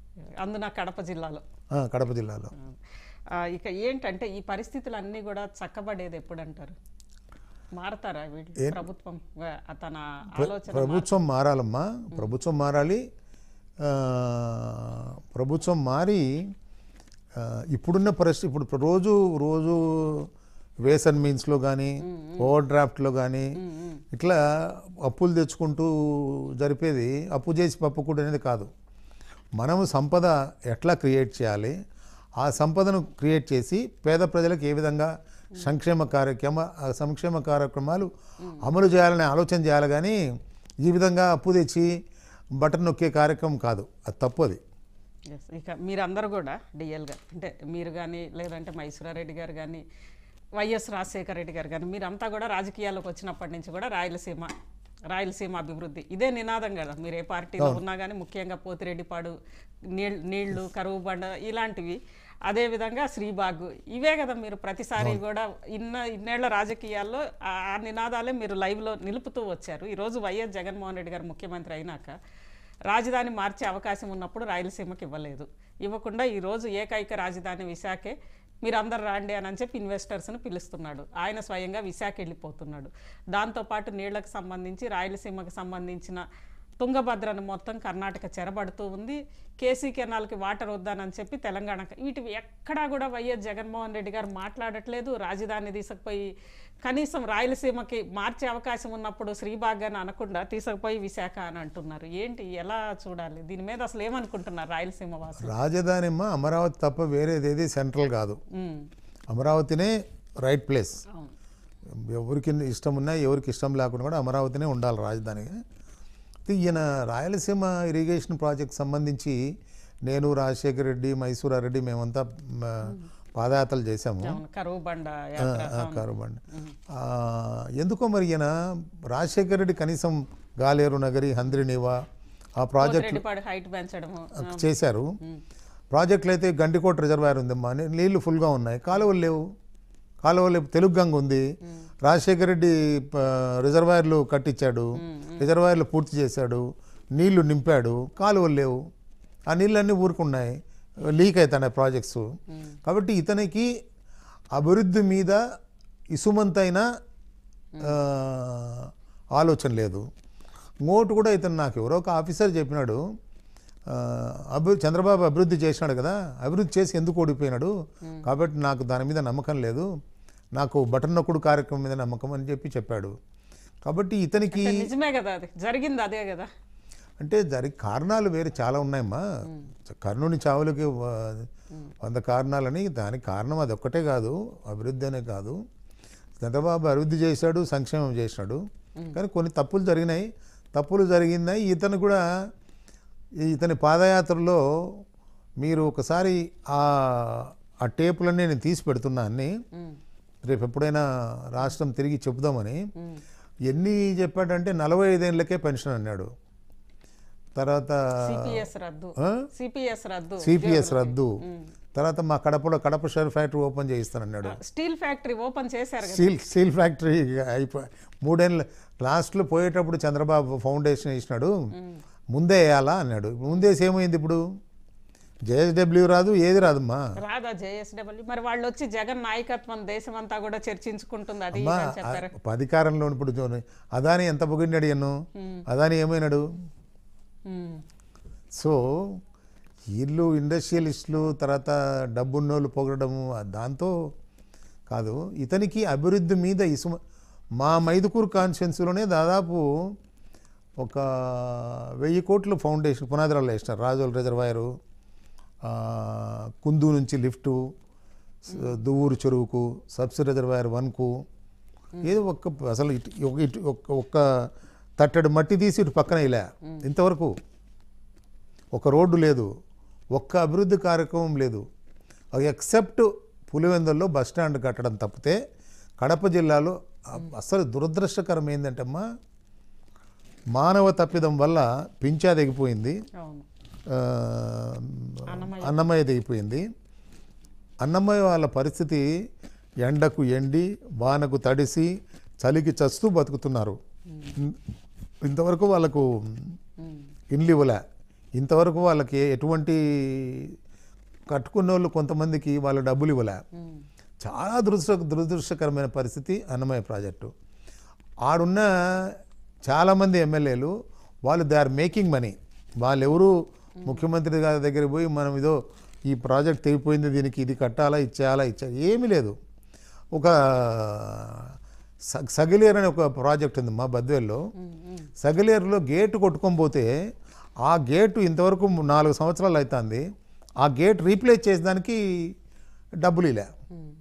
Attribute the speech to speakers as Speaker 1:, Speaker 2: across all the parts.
Speaker 1: అందున కడప జిల్లాలో
Speaker 2: ఆ, కడప జిల్లాలో
Speaker 1: ఆ, ఇక ఏంటంటే ఈ పరిస్థితులన్నీ కూడా చక్కబడేది ఎప్పుడు అంటారు మారతారా వీళ్ళు ప్రభుత్వం ఆ, తన ఆలోచన
Speaker 2: ప్రభుత్వం మారాలమ్మా ప్రభుత్వం మారాలి ఆ, ప్రభుత్వం మారి ఆ, ఇప్పుడున్న పరిస్థితి ఇప్పుడు రోజు రోజు వేసన్ మీన్స్లో కానీ ఓవర్ డ్రాఫ్ట్లో కానీ ఇట్లా అప్పులు తెచ్చుకుంటూ జరిపేది అప్పు చేసి పప్పుకూడదు అనేది కాదు మనము సంపద ఎట్లా క్రియేట్ చేయాలి ఆ సంపదను క్రియేట్ చేసి పేద ప్రజలకు ఏ విధంగా సంక్షేమ కార్యక్రమ ఆ సంక్షేమ కార్యక్రమాలు అమలు చేయాలనే ఆలోచన చేయాలి కానీ ఈ విధంగా అప్పు తెచ్చి బటన్ నొక్కే కార్యక్రమం కాదు అది తప్పు అది
Speaker 1: Yes. ఇక మీరందరూ కూడా డిఎల్గా అంటే మీరు కానీ లేదంటే మైసూరారెడ్డి గారు కానీ వైఎస్ రాజశేఖర రెడ్డి గారు కానీ మీరంతా కూడా రాజకీయాల్లోకి వచ్చినప్పటి నుంచి కూడా రాయలసీమ రాయలసీమ అభివృద్ధి ఇదే నినాదం కదా మీరు ఏ పార్టీలో ఉన్నా కానీ ముఖ్యంగా పోతిరెడ్డిపాడు నీళ్ళు నీళ్లు కరువు బండ ఇలాంటివి అదేవిధంగా శ్రీబాగ్ ఇవే కదా మీరు ప్రతిసారి కూడా ఇన్న ఇన్నేళ్ల రాజకీయాల్లో ఆ ఆ నినాదాలే మీరు లైవ్లో నిలుపుతూ వచ్చారు ఈరోజు వైఎస్ జగన్మోహన్ రెడ్డి గారు ముఖ్యమంత్రి అయినాక రాజధాని మార్చే అవకాశం ఉన్నప్పుడు రాయలసీమకి ఇవ్వలేదు ఇవ్వకుండా ఈరోజు ఏకైక రాజధాని విశాఖే మీరు అందరు రాండి అని చెప్పి ఇన్వెస్టర్స్ని పిలుస్తున్నాడు ఆయన స్వయంగా విశాఖ వెళ్ళిపోతున్నాడు దాంతోపాటు నీళ్లకు సంబంధించి రాయలసీమకు సంబంధించిన తుంగభద్రను మొత్తం కర్ణాటక చెరబడుతూ ఉంది కేసీ కెనాల్కి వాటర్ వద్దానని చెప్పి తెలంగాణ వీటి ఎక్కడా కూడా వైఎస్ జగన్మోహన్ రెడ్డి గారు మాట్లాడట్లేదు రాజధాని తీసుకుపోయి కనీసం రాయలసీమకి మార్చే అవకాశం ఉన్నప్పుడు శ్రీబాగ్ అని అనకుండా తీసుకుపోయి విశాఖ అని అంటున్నారు ఏంటి ఎలా చూడాలి దీని మీద అసలు ఏమనుకుంటున్నారు రాయలసీమ వాసులు
Speaker 2: రాజధానిమ్మ అమరావతి తప్ప వేరేది ఏది సెంట్రల్ కాదు
Speaker 1: ఉమ్,
Speaker 2: అమరావతినే రైట్ ప్లేస్
Speaker 1: అవును
Speaker 2: ఎవరికి ఇష్టం ఉన్నా ఎవరికి ఇష్టం లేకుండా కూడా అమరావతినే ఉండాలి రాజధానిగా అయితే ఈయన రాయలసీమ ఇరిగేషన్ ప్రాజెక్ట్ సంబంధించి నేను రాజశేఖర రెడ్డి మైసూరారెడ్డి మేమంతా మ, పాదయాత్రలు చేశాము
Speaker 1: అవును కరువు బండ యాత్ర
Speaker 2: కారుబండి ఎందుకో మరి ఈయన రాజశేఖర రెడ్డి కనీసం గాలేరు నగరి హంద్రినీవా ఆ ప్రాజెక్ట్
Speaker 1: రెడ్డిపాడు హైట్ పెంచడము
Speaker 2: చేశారు ప్రాజెక్టులు అయితే గండికోట రిజర్వాయర్ ఉందమ్మా నీ- నీళ్లు ఫుల్గా ఉన్నాయి కాలువలు లేవు కాలువలు లేవు తెలుగు గంగ ఉంది రాజశేఖర రెడ్డి ప- రిజర్వాయర్లు కట్టించాడు రిజర్వాయర్లు పూర్తి చేశాడు నీళ్లు నింపాడు కాలువలు లేవు ఆ నీళ్ళన్నీ ఊరుకున్నాయి లీక్ అవుతున్నాయి ప్రాజెక్ట్స్ కాబట్టి ఇతనికి అభివృద్ధి మీద ఇసుమంతైన ఆ, ఆలోచన లేదు ఇంకోటి కూడా ఇతను నాకు ఎవరో ఒక ఆఫీసర్ చెప్పినాడు ఆ, అభి చంద్రబాబు అభివృద్ధి చేసినాడు కదా అభివృద్ధి చేసి ఎందుకు ఓడిపోయినాడు కాబట్టి నాకు దాని మీద నమ్మకం లేదు నాకు బటన్ నొక్కుడు కార్యక్రమం మీద నమ్మకం అని చెప్పి చెప్పాడు కాబట్టి ఇతనికి
Speaker 1: నిజమే కదా అది జరిగింది అదే కదా
Speaker 2: అంటే దానికి కారణాలు వేరే చాలా ఉన్నాయమ్మా కర్ణుని చావులకి వ- వంద కారణాలని దానికి కారణం అది ఒక్కటే కాదు అభివృద్ధి అనే కాదు చంద్రబాబు అభివృద్ధి చేశాడు సంక్షేమం చేసినాడు కానీ కొన్ని తప్పులు జరిగినాయి తప్పులు జరిగినాయి ఇతను కూడా ఈ- ఇతని పాదయాత్రలో మీరు ఒకసారి ఆ ఆ టేపులన్నీ నేను తీసి పెడుతున్నా అన్ని
Speaker 1: ఉమ్,
Speaker 2: రేపు ఎప్పుడైనా రాష్ట్రం తిరిగి చెబుదామని ఎన్ని చెప్పాడంటే నలభై ఐదేళ్ళకే పెన్షన్ అన్నాడు తర్వాత
Speaker 1: సిపిఎస్ రద్దు
Speaker 2: ఆ?
Speaker 1: సిపిఎస్ రద్దు
Speaker 2: సిపిఎస్ రద్దు తర్వాత మా కడపలో కడప షేర్ ఫ్యాక్టరీ ఓపెన్ చేయిస్తానన్నాడు
Speaker 1: స్టీల్ ఫ్యాక్టరీ ఓపెన్ చేశారు కదా
Speaker 2: స్టీల్ స్టీల్ ఫ్యాక్టరీ అయిపో మూడేళ్ళు లాస్ట్లో పోయేటప్పుడు చంద్రబాబు ఫౌండేషన్ వేసినాడు ముందే వేయాలా అన్నాడు ముందేసి ఏమైంది ఇప్పుడు జేఎస్డబ్ల్యూ రాదు ఏది రాదమ్మా
Speaker 1: రాదా జేఎస్డబ్ల్యూ మరి వాళ్ళు వచ్చి జగన్ నాయకత్వం దేశం అంతా కూడా చర్చించుకుంటుంది అది
Speaker 2: అమ్మా
Speaker 1: ఇది అని చెప్పారు
Speaker 2: ఆ అధికారంలో ఇప్పుడు చూడండి అదాని ఎంత పొగిడినాడు ఎన్నో అదాని ఏమైనాడు
Speaker 1: ఉమ్,
Speaker 2: సో వీళ్ళు ఇండస్ట్రియలిస్టులు తర్వాత డబ్బున్నోళ్ళు పొగడము ఆ దాంతో కాదు ఇతనికి అభివృద్ధి మీద ఇసుమ మా మైదుకూరు కాన్స్టిట్యున్సీలోనే దాదాపు ఒక వెయ్యి కోట్ల ఫౌండేషన్ పునాదిరాలు వేసినారు రాజోల్ రిజర్వాయరు ఆ, కుందు నుంచి లిఫ్టు స- దువ్వూరు చెరువుకు సబ్సి రిజర్వాయర్ వన్కు ఏదో ఒక్క అసలు ఇటు ఒక ఇటు ఒక్క ఒక్క తట్టడు మట్టి తీసి ఇటు పక్కన ఇలా ఇంతవరకు ఒక రోడ్డు లేదు ఒక్క అభివృద్ధి కార్యక్రమం లేదు ఎక్సెప్ట్ పులివెందుల్లో బస్ స్టాండ్ కట్టడం తప్పితే కడప జిల్లాలో అ- అసలు దురదృష్టకరం ఏంటంటే అమ్మా మానవ తప్పిదం వల్ల పించా దిగిపోయింది
Speaker 1: అవును
Speaker 2: ఆ,
Speaker 1: అన్నమయ్య.
Speaker 2: అన్నమయ్య దిగిపోయింది అన్నమయ్య వాళ్ళ పరిస్థితి ఎండకు ఎండి వానకు తడిసి చలికి చస్తూ బతుకుతున్నారు ఇన్- ఇంతవరకు వాళ్ళకు
Speaker 1: ఉమ్,
Speaker 2: ఇండ్లు ఇవ్వలే ఇంతవరకు వాళ్ళకి ఎటువంటి కట్టుకున్న వాళ్ళు కొంతమందికి వాళ్ళు డబ్బులు ఇవ్వలే
Speaker 1: ఉమ్,
Speaker 2: చాలా దురదృష్ట దురదృష్టకరమైన పరిస్థితి అన్నమయ్య ప్రాజెక్టు ఆడున్న చాలామంది ఎమ్మెల్యేలు వాళ్ళు దే ఆర్ మేకింగ్ మనీ వాళ్ళు ఎవరు ముఖ్యమంత్రి గారి దగ్గర పోయి మనం ఇదో ఈ ప్రాజెక్ట్ తెగిపోయింది దీనికి ఇది కట్టాలా ఇచ్చేయాలా ఇచ్చా ఏమీ లేదు ఒక స- సగిలేరు అనే ఒక ప్రాజెక్ట్ ఉంది మా బద్వేల్లో
Speaker 1: ఉమ్, ఉమ్,
Speaker 2: సగిలేరులో గేటు కొట్టుకొని పోతే ఆ గేటు ఇంతవరకు నాలుగు సంవత్సరాలు అవుతుంది ఆ గేట్ రీప్లేస్ చేసేదానికి డబ్బులు ఇలా
Speaker 1: ఉమ్.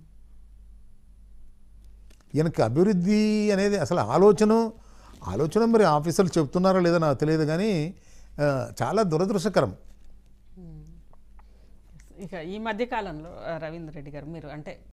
Speaker 2: ఈయనకి అభివృద్ధి అనేది అసలు ఆలోచన ఆలోచన మరి ఆఫీసర్లు చెప్తున్నారో లేదో నాకు తెలియదు కానీ ఆ, చాలా దురదృష్టకరం
Speaker 1: ఇక ఈ మధ్య కాలంలో ఆ, రవీంద్ర రెడ్డి గారు మీరు అంటే